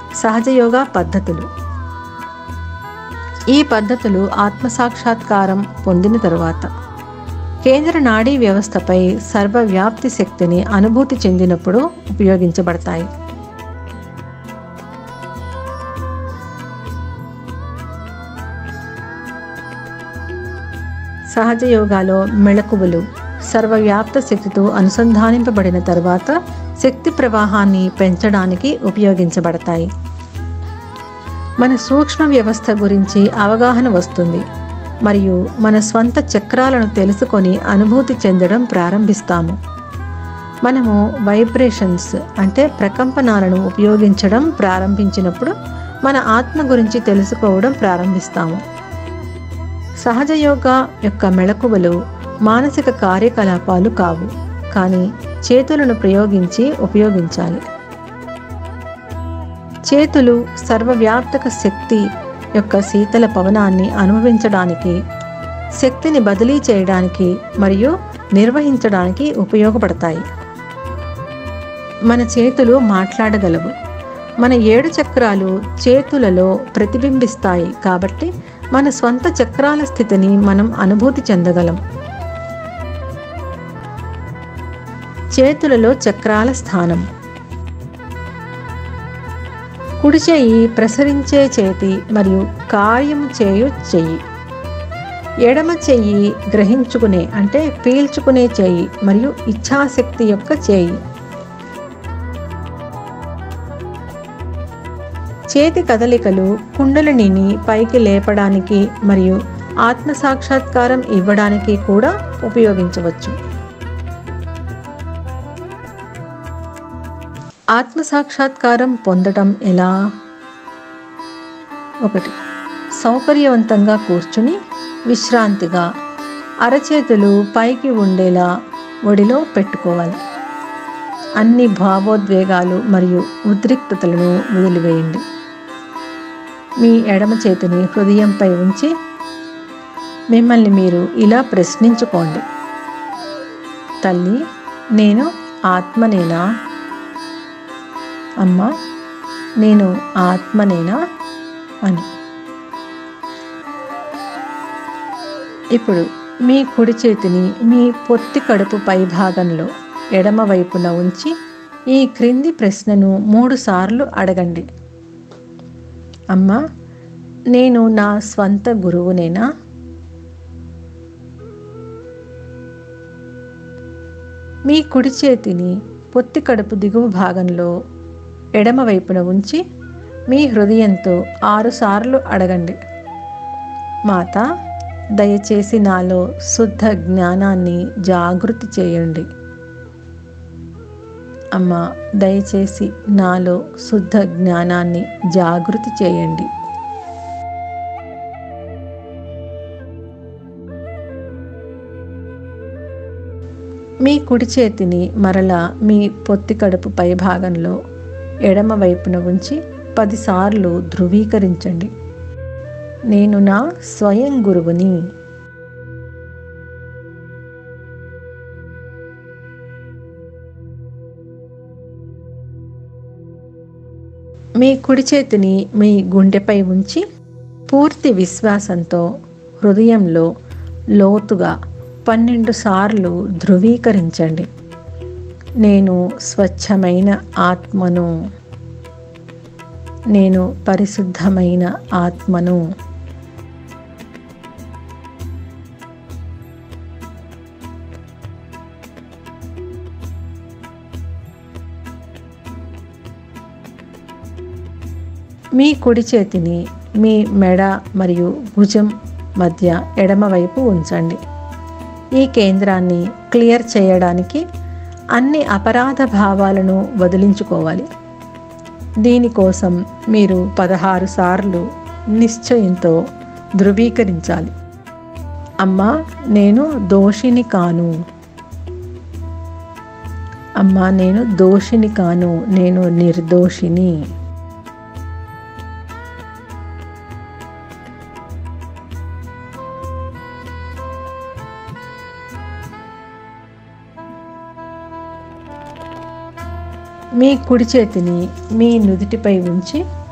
సహజయోగా పద్ధతులు ఈ పద్ధతులు ఆత్మసాక్షాత్కారం పొందిన తరువాత కేంద్ర నాడీ వ్యవస్థపై సర్వవ్యాప్తి శక్తిని అనుభూతి చెందినప్పుడు ఉపయోగించబడతాయి సహజ యోగాలో మెళకువలు సర్వవ్యాప్త శక్తితో అనుసంధానింపబడిన తర్వాత శక్తి ప్రవాహాన్ని పెంచడానికి ఉపయోగించబడతాయి మన సూక్ష్మ వ్యవస్థ గురించి అవగాహన వస్తుంది మరియు మన స్వంత చక్రాలను తెలుసుకొని అనుభూతి చెందడం ప్రారంభిస్తాము మనము వైబ్రేషన్స్ అంటే ప్రకంపనాలను ఉపయోగించడం ప్రారంభించినప్పుడు మన ఆత్మ గురించి తెలుసుకోవడం ప్రారంభిస్తాము సహజ యోగా యొక్క మెళకువలు మానసిక కార్యకలాపాలు కావు కానీ చేతులను ప్రయోగించి ఉపయోగించాలి చేతులు సర్వవ్యాప్తక శక్తి యొక్క శీతల పవనాన్ని అనుభవించడానికి శక్తిని బదిలీ చేయడానికి మరియు నిర్వహించడానికి ఉపయోగపడతాయి మన చేతులు మాట్లాడగలవు మన ఏడు చక్రాలు చేతులలో ప్రతిబింబిస్తాయి కాబట్టి మన స్వంత చక్రాల స్థితిని మనం అనుభూతి చెందగలం చేతులలో చక్రాల స్థానం కుడి చెయ్యి ప్రసరించే చేతి మరియు కార్యము చేయు చెయ్యి ఎడమ చెయ్యి గ్రహించుకునే అంటే పీల్చుకునే చెయ్యి మరియు ఇచ్ఛాశక్తి యొక్క చేయి చేతి కదలికలు కుండలిని పైకి లేపడానికి మరియు ఆత్మ సాక్షాత్కారం ఇవ్వడానికి కూడా ఉపయోగించవచ్చు ఆత్మ సాక్షాత్కారం పొందడం ఎలా ఒకటి సౌకర్యవంతంగా కూర్చుని విశ్రాంతిగా అరచేతులు పైకి ఉండేలా ఒడిలో పెట్టుకోవాలి అన్ని భావోద్వేగాలు మరియు ఉద్రిక్తతలను వదిలివేయండి మీ ఎడమ చేతిని హృదయంపై ఉంచి మిమ్మల్ని మీరు ఇలా ప్రశ్నించుకోండి తల్లి నేను ఆత్మనేనా అమ్మా నేను ఆత్మనేనా అని ఇప్పుడు మీ కుడి చేతిని మీ పొత్తి కడుపు పై భాగంలో ఎడమ వైపున ఉంచి ఈ క్రింది ప్రశ్నను మూడు సార్లు అడగండి అమ్మా నేను నా స్వంత గురువునేనా మీ కుడి చేతిని పొత్తి కడుపు దిగువ భాగంలో ఎడమ వైపున ఉంచి మీ హృదయంతో ఆరుసార్లు అడగండి మాత దయచేసి నాలో శుద్ధ జ్ఞానాన్ని జాగృతి చేయండి అమ్మ దయచేసి నాలో శుద్ధ జ్ఞానాన్ని జాగృతి చేయండి మీ కుడి చేతిని మరలా మీ పొత్తి కడుపు పై భాగంలో ఎడమ వైపున ఉంచి పదిసార్లు ధృవీకరించండి నేను నా స్వయం గురువుని మీ కుడి చేతిని మీ గుండెపై ఉంచి పూర్తి విశ్వాసంతో హృదయంలో లోతుగా పన్నెండు సార్లు ధృవీకరించండి నేను స్వచ్ఛమైన ఆత్మను నేను పరిశుద్ధమైన ఆత్మను మీ కుడి చేతిని మీ మెడ మరియు భుజం మధ్య ఎడమవైపు ఉంచండి ఈ కేంద్రాన్ని క్లియర్ చేయడానికి అన్ని అపరాధ భావాలను వదిలించుకోవాలి దీనికోసం మీరు పదహారు సార్లు నిశ్చయంతో ధృవీకరించాలి అమ్మా నేను దోషిని కాను అమ్మా నేను దోషిని కాను నేను నిర్దోషిని మీ కుడి చేతిని మీ నుదిటిపై ఉంచి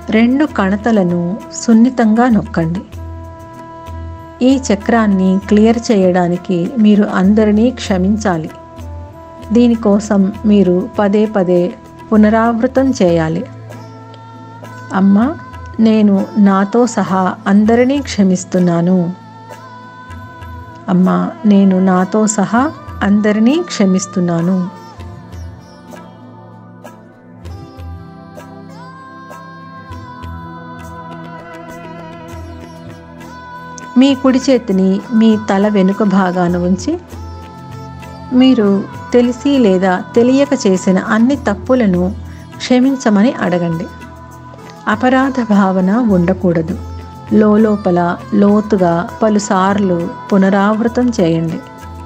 రెండు కణతలను సున్నితంగా నొక్కండి ఈ చక్రాన్ని క్లియర్ చేయడానికి మీరు అందరినీ క్షమించాలి దీనికోసం మీరు పదే పదే పునరావృతం చేయాలి అమ్మా నేను నాతో సహా అందరినీ క్షమిస్తున్నాను అమ్మా నేను నాతో సహా అందరినీ క్షమిస్తున్నాను మీ కుడి చేతిని మీ తల వెనుక భాగాన ఉంచి మీరు తెలిసి లేదా తెలియక చేసిన అన్ని తప్పులను క్షమించమని అడగండి అపరాధ భావన ఉండకూడదు లోపల లోతుగా పలుసార్లు పునరావృతం చేయండి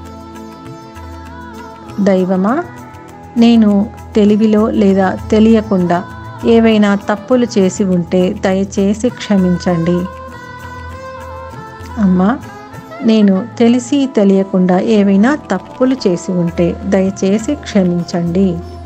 దైవమా నేను తెలివిలో లేదా తెలియకుండా ఏవైనా తప్పులు చేసి ఉంటే దయచేసి క్షమించండి అమ్మా నేను తెలిసి తెలియకుండా ఏవైనా తప్పులు చేసి ఉంటే దయచేసి క్షమించండి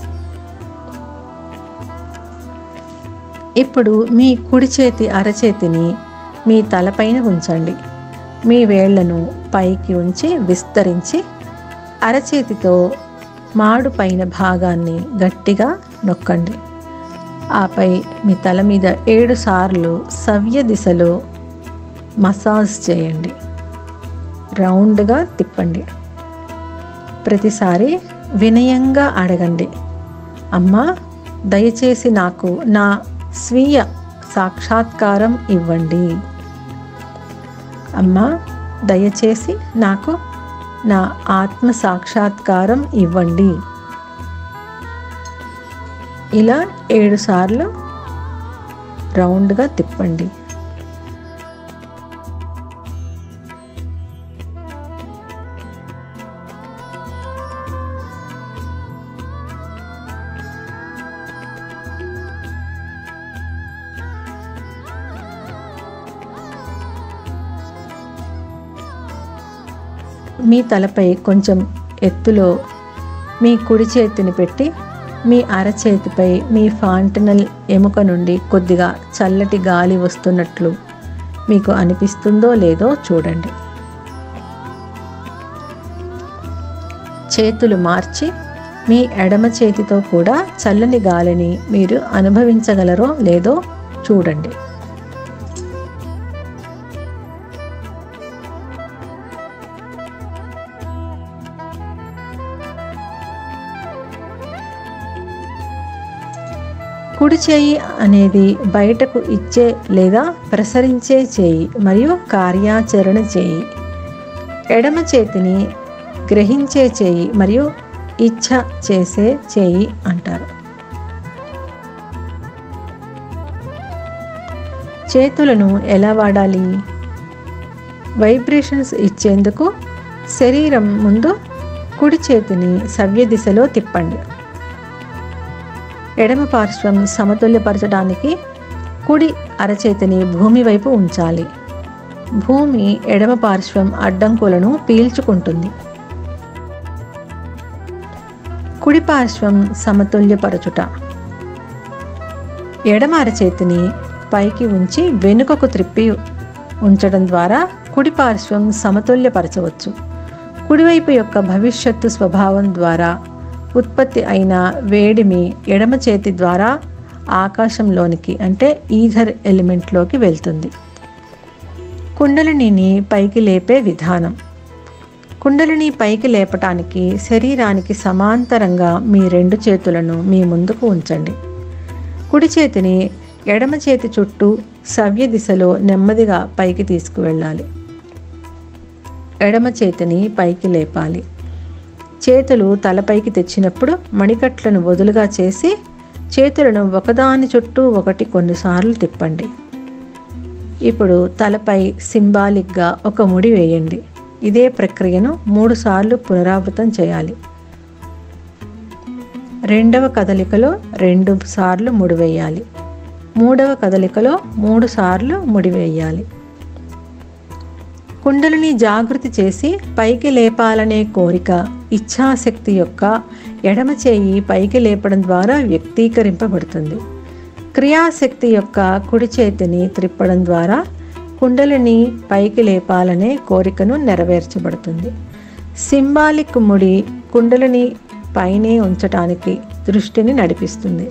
ఇప్పుడు మీ కుడి చేతి అరచేతిని మీ తలపైన ఉంచండి మీ వేళ్లను పైకి ఉంచి విస్తరించి అరచేతితో మాడు పైన భాగాన్ని గట్టిగా నొక్కండి ఆపై మీ తల మీద ఏడు సార్లు సవ్య దిశలో మసాజ్ చేయండి రౌండ్గా తిప్పండి ప్రతిసారి వినయంగా అడగండి అమ్మా దయచేసి నాకు నా స్వీయ సాక్షాత్కారం ఇవ్వండి అమ్మా దయచేసి నాకు నా ఆత్మ సాక్షాత్కారం ఇవ్వండి ఇలా ఏడు సార్లు రౌండ్గా తిప్పండి మీ తలపై కొంచెం ఎత్తులో మీ కుడి చేతిని పెట్టి మీ అరచేతిపై మీ ఫాంటనల్ ఎముక నుండి కొద్దిగా చల్లటి గాలి వస్తున్నట్లు మీకు అనిపిస్తుందో లేదో చూడండి చేతులు మార్చి మీ ఎడమ చేతితో కూడా చల్లని గాలిని మీరు అనుభవించగలరో లేదో చూడండి కుడి చేయి అనేది బయటకు ఇచ్చే లేదా ప్రసరించే చేయి మరియు కార్యాచరణ చేయి ఎడమ చేతిని గ్రహించే చేయి మరియు ఇచ్ఛ చేసే చేయి అంటారు చేతులను ఎలా వాడాలి వైబ్రేషన్స్ ఇచ్చేందుకు శరీరం ముందు కుడి చేతిని సవ్య దిశలో తిప్పండి ఎడమ పార్శ్వం సమతుల్యపరచడానికి కుడి అరచేతిని భూమి వైపు ఉంచాలి భూమి ఎడమ పార్శ్వం అడ్డంకులను పీల్చుకుంటుంది కుడి పార్శ్వం సమతుల్యపరచుట ఎడమ అరచేతిని పైకి ఉంచి వెనుకకు త్రిప్పి ఉంచడం ద్వారా కుడి పార్శ్వం సమతుల్యపరచవచ్చు కుడివైపు యొక్క భవిష్యత్తు స్వభావం ద్వారా ఉత్పత్తి అయిన వేడిమి ఎడమ చేతి ద్వారా ఆకాశంలోనికి అంటే ఈథర్ ఎలిమెంట్లోకి వెళ్తుంది కుండలిని పైకి లేపే విధానం కుండలిని పైకి లేపటానికి శరీరానికి సమాంతరంగా మీ రెండు చేతులను మీ ముందుకు ఉంచండి కుడి చేతిని ఎడమ చేతి చుట్టూ సవ్య దిశలో నెమ్మదిగా పైకి తీసుకువెళ్ళాలి ఎడమ చేతిని పైకి లేపాలి చేతులు తలపైకి తెచ్చినప్పుడు మణికట్లను వదులుగా చేసి చేతులను ఒకదాని చుట్టూ ఒకటి కొన్నిసార్లు తిప్పండి ఇప్పుడు తలపై సింబాలిక్గా ఒక ముడి వేయండి ఇదే ప్రక్రియను మూడుసార్లు పునరావృతం చేయాలి రెండవ కదలికలో రెండు సార్లు ముడి వేయాలి మూడవ కదలికలో మూడు సార్లు ముడి వేయాలి కుండలిని జాగృతి చేసి పైకి లేపాలనే కోరిక ఇచ్ఛాశక్తి యొక్క ఎడమ చేయి పైకి లేపడం ద్వారా వ్యక్తీకరింపబడుతుంది క్రియాశక్తి యొక్క కుడి చేతిని త్రిప్పడం ద్వారా కుండలిని పైకి లేపాలనే కోరికను నెరవేర్చబడుతుంది సింబాలిక్ ముడి కుండలిని పైనే ఉంచటానికి దృష్టిని నడిపిస్తుంది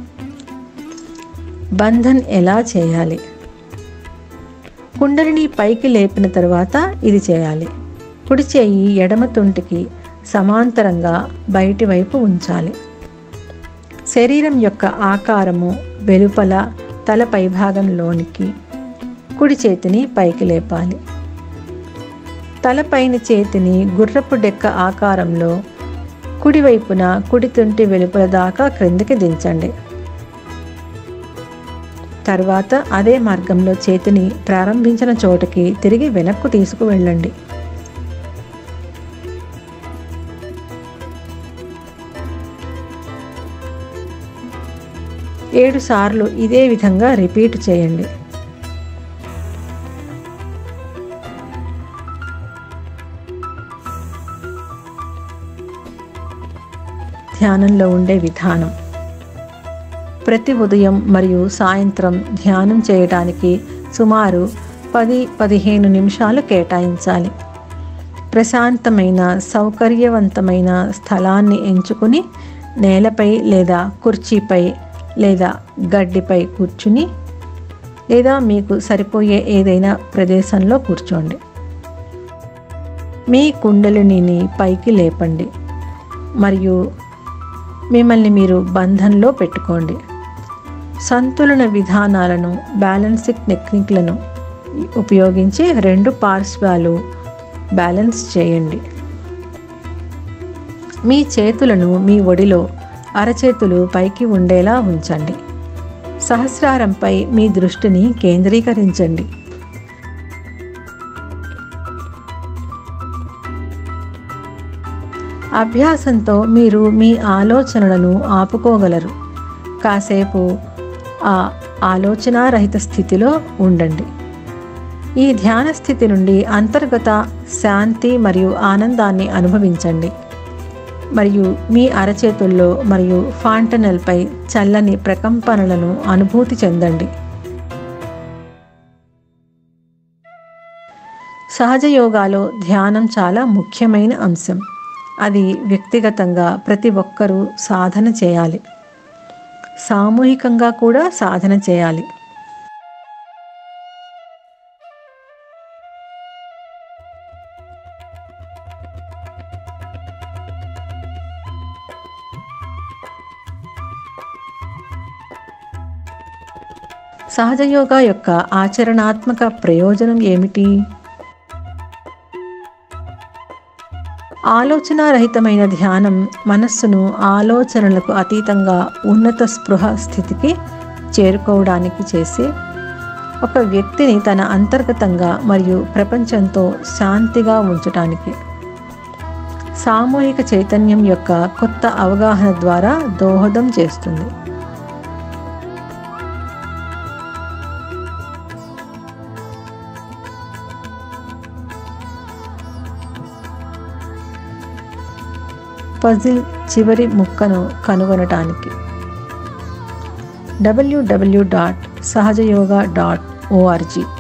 బంధన్ ఎలా చేయాలి కుండలిని పైకి లేపిన తరువాత ఇది చేయాలి కుడి చేయి ఎడమ తుంటికి సమాంతరంగా బయటి వైపు ఉంచాలి శరీరం యొక్క ఆకారము వెలుపల తల పైభాగంలోనికి కుడి చేతిని పైకి లేపాలి తలపైన చేతిని గుర్రపు డెక్క ఆకారంలో కుడివైపున కుడి తుంటి వెలుపల దాకా క్రిందికి దించండి తర్వాత అదే మార్గంలో చేతిని ప్రారంభించిన చోటకి తిరిగి వెనక్కు తీసుకువెళ్ళండి ఏడు సార్లు ఇదే విధంగా రిపీట్ చేయండి ధ్యానంలో ఉండే విధానం ప్రతి ఉదయం మరియు సాయంత్రం ధ్యానం చేయడానికి సుమారు పది పదిహేను నిమిషాలు కేటాయించాలి ప్రశాంతమైన సౌకర్యవంతమైన స్థలాన్ని ఎంచుకుని నేలపై లేదా కుర్చీపై లేదా గడ్డిపై కూర్చుని లేదా మీకు సరిపోయే ఏదైనా ప్రదేశంలో కూర్చోండి మీ కుండలిని పైకి లేపండి మరియు మిమ్మల్ని మీరు బంధంలో పెట్టుకోండి సంతులన విధానాలను బ్యాలెన్సింగ్ టెక్నిక్లను ఉపయోగించి రెండు పార్శ్వాలు బ్యాలెన్స్ చేయండి మీ చేతులను మీ ఒడిలో అరచేతులు పైకి ఉండేలా ఉంచండి సహస్రారంపై మీ దృష్టిని కేంద్రీకరించండి అభ్యాసంతో మీరు మీ ఆలోచనలను ఆపుకోగలరు కాసేపు ఆ ఆలోచనారహిత స్థితిలో ఉండండి ఈ ధ్యాన స్థితి నుండి అంతర్గత శాంతి మరియు ఆనందాన్ని అనుభవించండి మరియు మీ అరచేతుల్లో మరియు ఫాంటనల్పై చల్లని ప్రకంపనలను అనుభూతి చెందండి సహజ యోగాలో ధ్యానం చాలా ముఖ్యమైన అంశం అది వ్యక్తిగతంగా ప్రతి ఒక్కరూ సాధన చేయాలి సామూహికంగా కూడా సాధన చేయాలి సహజ యోగా యొక్క ఆచరణాత్మక ప్రయోజనం ఏమిటి ఆలోచనారహితమైన ధ్యానం మనస్సును ఆలోచనలకు అతీతంగా ఉన్నత స్పృహ స్థితికి చేరుకోవడానికి చేసే ఒక వ్యక్తిని తన అంతర్గతంగా మరియు ప్రపంచంతో శాంతిగా ఉంచటానికి సామూహిక చైతన్యం యొక్క కొత్త అవగాహన ద్వారా దోహదం చేస్తుంది పజిల్ చివరి ముక్కను కనుగొనటానికి W W dot Sahajayoga dot ORG